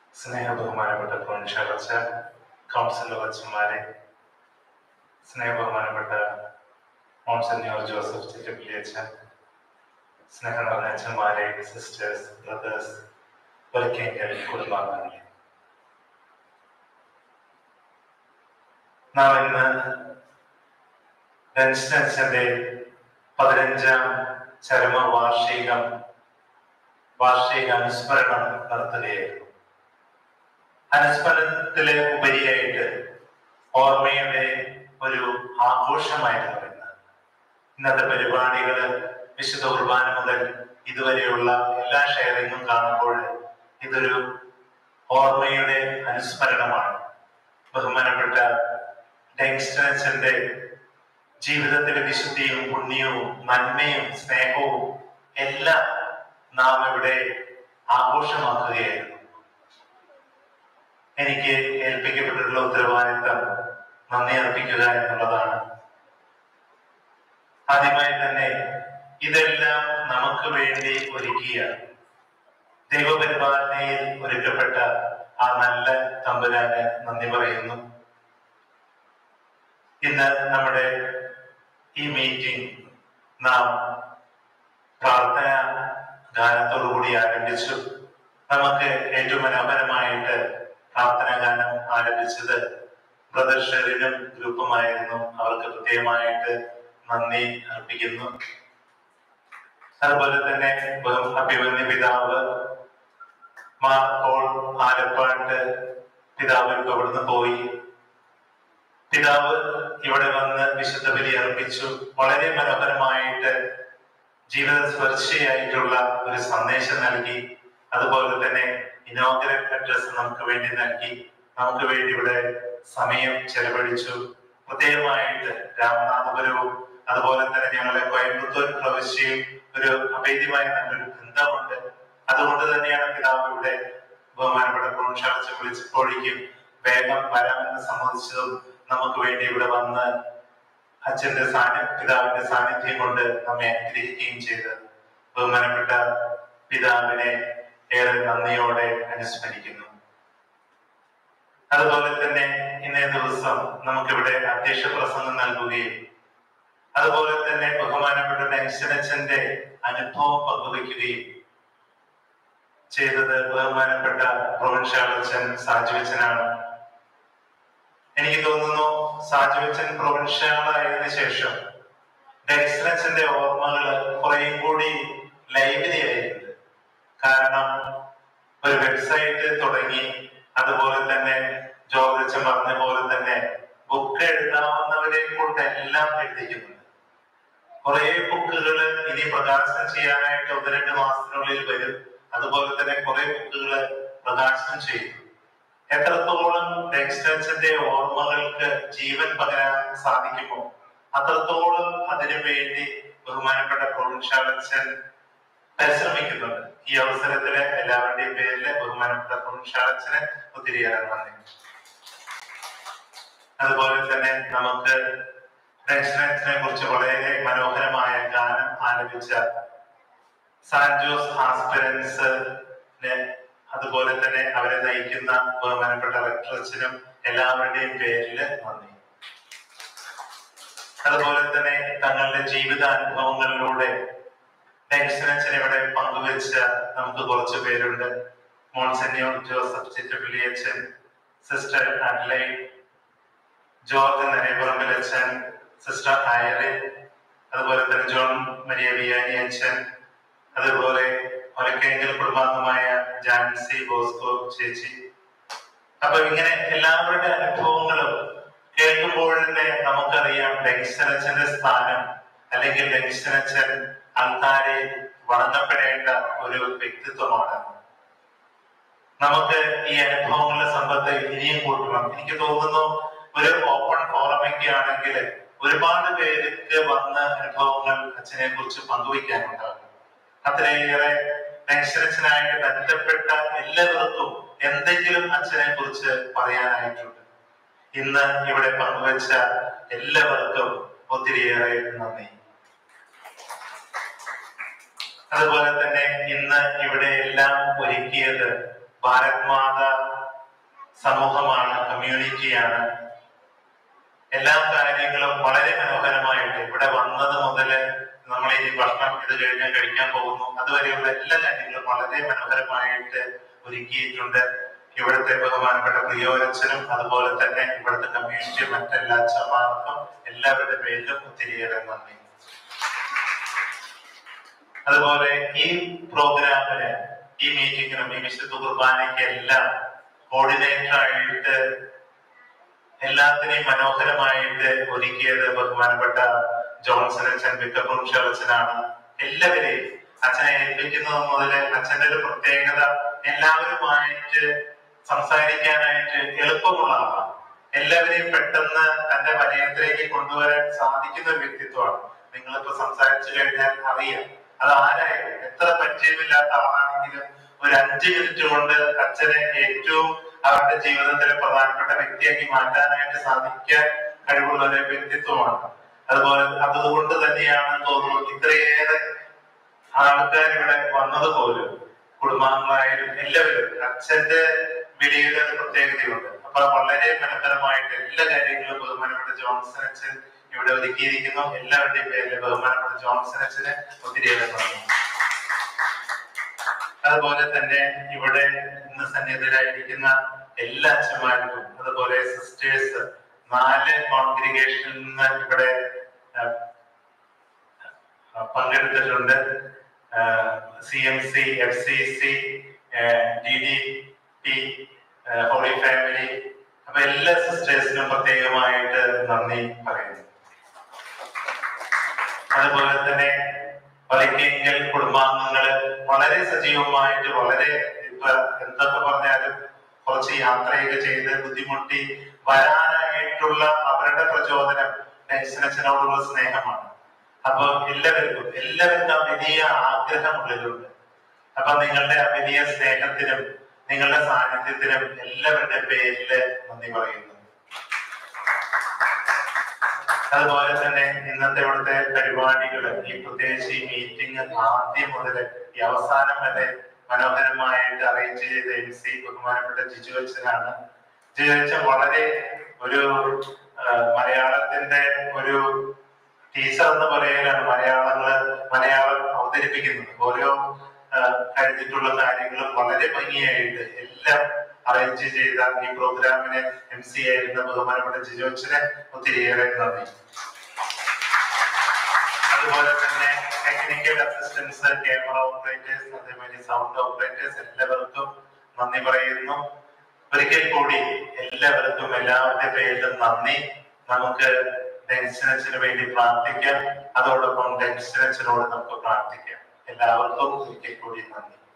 സ്നേഹ ബഹുമാനപ്പെട്ട കോൺഷാർച്ച കൗൺസിലർ അച്ഛന്മാരെ സ്നേഹ ബഹുമാനപ്പെട്ട മോൺസന്യോർ ജോസഫ് ചിറ്റപ്പിള്ളി അച്ഛൻ സ്നേഹം നിറഞ്ഞ അച്ഛന്മാരെ സിസ്റ്റേഴ്സ് ബ്രദേഴ്സ് ഒരിക്കൽ കുടുംബാംഗങ്ങളെ നാം ഇന്ന് ഡെൻഷൻ അച്ഛന്റെ പതിനഞ്ചാം ചരമ വാർഷികം വാർഷിക അനുസ്മരണം നടത്തുകയായിരുന്നു അനുസ്മരണത്തിലെ ഉപരിയായിട്ട് ഓർമ്മയുടെ ഒരു ആഘോഷമായിരുന്നു ഇന്ന് ഇന്നത്തെ പരിപാടികള് വിശുദ്ധ കുർബാന മുതൽ ഇതുവരെയുള്ള എല്ലാ ഷെയറിങ്ങും കാണുമ്പോൾ ഇതൊരു ഓർമ്മയുടെ അനുസ്മരണമാണ് ബഹുമാനപ്പെട്ട ഡെങ്സ്റ്റൻസിന്റെ ജീവിതത്തിലെ വിശുദ്ധിയും പുണ്യവും നന്മയും സ്നേഹവും എല്ലാം നാം ഇവിടെ ആഘോഷമാക്കുകയായിരുന്നു എനിക്ക് ഏൽപ്പിക്കപ്പെട്ടിട്ടുള്ള ഉത്തരവാദിത്തം നന്ദി അർപ്പിക്കുക എന്നുള്ളതാണ് ആദ്യമായി തന്നെ ഇതെല്ലാം നമുക്ക് വേണ്ടി ഒരുക്കിയ ദൈവപരിപാലനയിൽ ഒരുക്കപ്പെട്ട ആ നല്ല തമ്പുരാന് നന്ദി പറയുന്നു ഇന്ന് നമ്മുടെ ഈ മീറ്റിംഗ് നാം പ്രാർത്ഥന ഗാനത്തോടുകൂടി ആരംഭിച്ചു നമുക്ക് ഏറ്റവും മനോഹരമായിട്ട് പ്രാർത്ഥനാ ഗാനം ആരംഭിച്ചത് ബ്രദർ ഷെറിനും ഗ്രൂപ്പുമായിരുന്നു അവർക്ക് പ്രത്യേകമായിട്ട് നന്ദി അർപ്പിക്കുന്നു അതുപോലെ തന്നെ ബഹു- അഭിമന്യ പിതാവ് മാർ പോൾ ആലപ്പാട്ട് പിതാവ് ഇപ്പൊ ഇവിടുന്ന് പോയി പിതാവ് ഇവിടെ വന്ന് വിശുദ്ധ ബലി അർപ്പിച്ചു വളരെ മനോഹരമായിട്ട് ജീവിത സ്പർശിയായിട്ടുള്ള ഒരു സന്ദേശം നൽകി അതുപോലെ തന്നെ ഇനോഗ്രൽ അഡ്രസ് നമുക്ക് വേണ്ടി നൽകി നമുക്ക് വേണ്ടി ഇവിടെ സമയം ചെലവഴിച്ചു പ്രത്യേകമായിട്ട് രാമനാഥപുരവും അതുപോലെ തന്നെ ഞങ്ങളുടെ കോയമ്പത്തൂർ പ്രവിശ്യയും ഒരു അഭേദ്യമായ നല്ലൊരു ബന്ധമുണ്ട് അതുകൊണ്ട് തന്നെയാണ് പിതാവ് ഇവിടെ ബഹുമാനപ്പെട്ട പ്രൊൺഷാർച്ച് വിളിച്ചപ്പോഴേക്കും വേഗം വരാമെന്ന് സമ്മതിച്ചതും നമുക്ക് വേണ്ടി ഇവിടെ വന്ന് അച്ഛന്റെ സാന്നിധ്യ പിതാവിന്റെ സാന്നിധ്യം കൊണ്ട് നമ്മെ അനുഗ്രഹിക്കുകയും ചെയ്ത് ബഹുമാനപ്പെട്ട പിതാവിനെ ഏറെ നന്ദിയോടെ അനുസ്മരിക്കുന്നു അതുപോലെ തന്നെ ഇന്നേ ദിവസം നമുക്കിവിടെ അധ്യക്ഷ പ്രസംഗം നൽകുകയും അതുപോലെ തന്നെ ബഹുമാനപ്പെട്ട നെൻഷനച്ചന്റെ അനുഭവം പങ്കുവയ്ക്കുകയും ചെയ്തത് ബഹുമാനപ്പെട്ട പ്രൊവിൻഷ്യാളച്ചൻ സാജുവച്ചനാണ് എനിക്ക് തോന്നുന്നു സാജുവച്ചൻ പ്രൊവിൻഷ്യാളായതിനു ശേഷം ഡെക്സനച്ചന്റെ ഓർമ്മകൾ കുറേയും കൂടി ലൈബ്രറി ആയിട്ടുണ്ട് കാരണം ഒരു വെബ്സൈറ്റ് തുടങ്ങി അതുപോലെ തന്നെ ജോർജ് അച്ഛൻ പറഞ്ഞ പോലെ തന്നെ ബുക്ക് എഴുതാവുന്നവരെ കൊണ്ട് എല്ലാം എഴുതിക്കുന്നുണ്ട് കുറെ ബുക്കുകൾ ഇനി പ്രകാശനം ചെയ്യാനായിട്ട് ഒന്ന് രണ്ട് മാസത്തിനുള്ളിൽ വരും അതുപോലെ തന്നെ കുറെ ബുക്കുകൾ പ്രകാശനം ചെയ്യും എത്രത്തോളം ഡെക്സ്റ്റൻസിന്റെ ഓർമ്മകൾക്ക് ജീവൻ പകരാൻ സാധിക്കുമോ അത്രത്തോളം അതിനു വേണ്ടി ബഹുമാനപ്പെട്ട പ്രൊവിൻഷ്യാളച്ചൻ പരിശ്രമിക്കുന്നുണ്ട് ഈ അവസരത്തില് എല്ലാവരുടെയും പേരില് ബഹുമാനപ്പെട്ട പ്രൊവിൻഷ്യാളച്ചന് ഒത്തിരിയേറെ നന്ദി അതുപോലെ തന്നെ നമുക്ക് ഡെക്സ്റ്റൻസിനെ കുറിച്ച് വളരെ മനോഹരമായ ഗാനം ആലപിച്ച സാൻജോസ് ആസ്പിറൻസിന് അതുപോലെ തന്നെ അവരെ നയിക്കുന്ന ബഹുമാനപ്പെട്ട റെക്ടറച്ചനും എല്ലാവരുടെയും പേരില് നന്ദി അതുപോലെ തന്നെ തങ്ങളുടെ ജീവിതാനുഭവങ്ങളിലൂടെ ഡെക്സ്റ്റനച്ചൻ ഇവിടെ പങ്കുവെച്ച നമുക്ക് കുറച്ച് പേരുണ്ട് മോൺസെന്യോർ ജോസഫ് ചിറ്റപ്പിള്ളിയച്ചൻ സിസ്റ്റർ അഡ്ലൈ ജോർജ് നരേപുറമ്പിൽ അച്ഛൻ സിസ്റ്റർ ഐറിൻ അതുപോലെ തന്നെ ജോൺ മരിയ വിയാനി അച്ഛൻ അതുപോലെ ഒലക്കെങ്കിൽ കുടുംബാംഗമായ ജാൻസി ബോസ്കോ ചേച്ചി അപ്പൊ ഇങ്ങനെ എല്ലാവരുടെ അനുഭവങ്ങളും കേൾക്കുമ്പോൾ തന്നെ നമുക്കറിയാം ഡെങ്സ്റ്റനച്ചന്റെ സ്ഥാനം അല്ലെങ്കിൽ ഡെങ്സ്റ്റനച്ചൻ ആൾക്കാരെ വണങ്ങപ്പെടേണ്ട ഒരു വ്യക്തിത്വമാണ് നമുക്ക് ഈ അനുഭവങ്ങളുടെ സമ്പത്ത് ഇനിയും കൂട്ടണം എനിക്ക് തോന്നുന്നു ഒരു ഓപ്പൺ ഫോറമൊക്കെ ആണെങ്കിൽ ഒരുപാട് പേർക്ക് വന്ന അനുഭവങ്ങൾ അച്ഛനെ കുറിച്ച് പങ്കുവയ്ക്കാനുണ്ടാകും അത്രയേറെ നെക്സ്റ്റനച്ഛനായിട്ട് ബന്ധപ്പെട്ട എല്ലാവർക്കും എന്തെങ്കിലും അച്ഛനെ കുറിച്ച് പറയാനായിട്ടുണ്ട് ഇന്ന് ഇവിടെ പങ്കുവച്ച എല്ലാവർക്കും ഒത്തിരിയേറെ നന്ദി അതുപോലെ തന്നെ ഇന്ന് ഇവിടെ എല്ലാം ഒരുക്കിയത് ഭാരത് മാത സമൂഹമാണ് കമ്മ്യൂണിറ്റിയാണ് എല്ലാ കാര്യങ്ങളും വളരെ മനോഹരമായിട്ട് ഇവിടെ വന്നത് മുതൽ നമ്മൾ ഈ ഭക്ഷണം ഇത് കഴിഞ്ഞാൽ കഴിക്കാൻ പോകുന്നു അതുവരെയുള്ള എല്ലാ കാര്യങ്ങളും വളരെ മനോഹരമായിട്ട് ഒരുക്കിയിട്ടുണ്ട് ഇവിടുത്തെ ബഹുമാനപ്പെട്ട പ്രിയോരച്ചനും അതുപോലെ തന്നെ ഇവിടുത്തെ കമ്മ്യൂണിറ്റി മറ്റെല്ലാ അച്ഛന്മാർക്കും എല്ലാവരുടെ പേരിലും ഒത്തിരിയേറെ നന്ദി അതുപോലെ ഈ പ്രോഗ്രാമിന് ഈ മീറ്റിങ്ങിനും ഈ വിശുദ്ധ കുർബാനയ്ക്ക് എല്ലാം കോർഡിനേറ്റർ ആയിട്ട് എല്ലാത്തിനെയും മനോഹരമായിട്ട് ഒരുക്കിയത് ബഹുമാനപ്പെട്ട ജോൺസൺ അച്ഛൻ വിക്കപ്പുംഷ അച്ഛനാണ് എല്ലാവരെയും അച്ഛനെ ഏൽപ്പിക്കുന്നത് മുതൽ അച്ഛന്റെ ഒരു പ്രത്യേകത എല്ലാവരുമായിട്ട് സംസാരിക്കാനായിട്ട് എളുപ്പമുള്ള ആളാണ് എല്ലാവരെയും പെട്ടെന്ന് തന്റെ വലയത്തിലേക്ക് കൊണ്ടുവരാൻ സാധിക്കുന്ന ഒരു വ്യക്തിത്വമാണ് നിങ്ങളിപ്പോ സംസാരിച്ചു കഴിഞ്ഞാൽ അറിയാം അത് ആരായാലും എത്ര പരിചയമില്ലാത്ത ആളാണെങ്കിലും ഒരു അഞ്ച് മിനിറ്റ് കൊണ്ട് അച്ഛനെ ഏറ്റവും അവരുടെ ജീവിതത്തിലെ പ്രധാനപ്പെട്ട വ്യക്തിയാക്കി മാറ്റാനായിട്ട് സാധിക്കാൻ കഴിവുള്ള ഒരു വ്യക്തിത്വമാണ് അതുപോലെ അതുകൊണ്ട് തന്നെയാണ് തോന്നുന്നു ഇത്രയേറെ ആൾക്കാർ ഇവിടെ വന്നത് പോലും കുടുംബാംഗങ്ങളായാലും എല്ലാവരും അച്ഛന്റെ വിലയുടെ ഒരു പ്രത്യേകതയുണ്ട് അപ്പൊ വളരെ മനോഹരമായിട്ട് എല്ലാ കാര്യങ്ങളും ബഹുമാനപ്പെട്ട ജോൺസൺ അച്ഛൻ ഇവിടെ ഒരുക്കിയിരിക്കുന്നു എല്ലാവരുടെയും പേരിൽ ബഹുമാനപ്പെട്ട ജോൺസൺ അച്ഛന് ഒത്തിരിയേറെ നന്ദി അതുപോലെ തന്നെ ഇവിടെ ഇന്ന് സന്നിഹിതരായിരിക്കുന്ന എല്ലാ അച്ഛന്മാർക്കും അതുപോലെ സിസ്റ്റേഴ്സ് നാല് കോൺഗ്രിഗേഷനിൽ നിന്ന് ഇവിടെ ആ, പങ്കെടുത്തിട്ടുണ്ട് C M C F C C D D T holy family അപ്പൊ എല്ലാ സിസ്റ്റേഴ്സിനും പ്രത്യേകമായിട്ട് നന്ദി പറയുന്നു അതുപോലെ തന്നെ വലിക്കെങ്കിൽ കുടുംബാംഗങ്ങള് വളരെ സജീവമായിട്ട് വളരെ ഇപ്പൊ എന്തൊക്കെ പറഞ്ഞാലും കുറച്ച് യാത്രയൊക്കെ ചെയ്ത് ബുദ്ധിമുട്ടി വരാനായിട്ടുള്ള അവരുടെ പ്രചോദനം ടെൻഷനച്ചനോടുള്ള സ്നേഹമാണ് അപ്പൊ എല്ലാവർക്കും എല്ലാവർക്കും ആ വലിയ ആഗ്രഹം ഉള്ളിലുണ്ട് അപ്പൊ നിങ്ങളുടെ ആ വലിയ സ്നേഹത്തിനും നിങ്ങളുടെ സാന്നിധ്യത്തിനും എല്ലാവരുടെ പേരില് നന്ദി പറയുന്നു അതുപോലെ തന്നെ ഇന്നത്തെ ഇവിടുത്തെ പരിപാടികൾ ഈ പ്രത്യേകിച്ച് ഈ മീറ്റിംഗ് ആദ്യം മുതൽ ഈ അവസാനം വരെ മനോഹരമായിട്ട് അറേഞ്ച് ചെയ്ത എം സി ബഹുമാനപ്പെട്ട ജിജു അച്ഛനാണ് ജിജു അച്ഛൻ വളരെ ഒരു ആ, മലയാളത്തിന്റെ ഒരു ടീച്ചർ എന്ന് പറയലാണ് മലയാളങ്ങള് മലയാളം അവതരിപ്പിക്കുന്നത് ഓരോ ആ, കഴിഞ്ഞിട്ടുള്ള കാര്യങ്ങളും വളരെ ഭംഗിയായിട്ട് എല്ലാം അറേഞ്ച് ചെയ്ത ഈ പ്രോഗ്രാമിന് എം സി ആയിരുന്ന ബഹുമാനപ്പെട്ട ജിജു അച്ഛന് ഒത്തിരിയേറെ നന്ദി അതുപോലെ തന്നെ ടെക്നിക്കൽ അസിസ്റ്റൻസ് ക്യാമറ ഓപ്പറേറ്റേഴ്സ് അതേമാതിരി സൗണ്ട് ഓപ്പറേറ്റേഴ്സ് എല്ലാവർക്കും നന്ദി പറയുന്നു ഒരിക്കൽ കൂടി എല്ലാവർക്കും എല്ലാവരുടെ പേരിലും നന്ദി നമുക്ക് ഡെൻഷനച്ചിന് വേണ്ടി പ്രാർത്ഥിക്കാം അതോടൊപ്പം ഡെൻഷനച്ചിനോട് നമുക്ക് പ്രാർത്ഥിക്കാം എല്ലാവർക്കും ഒരിക്കൽ കൂടി നന്ദി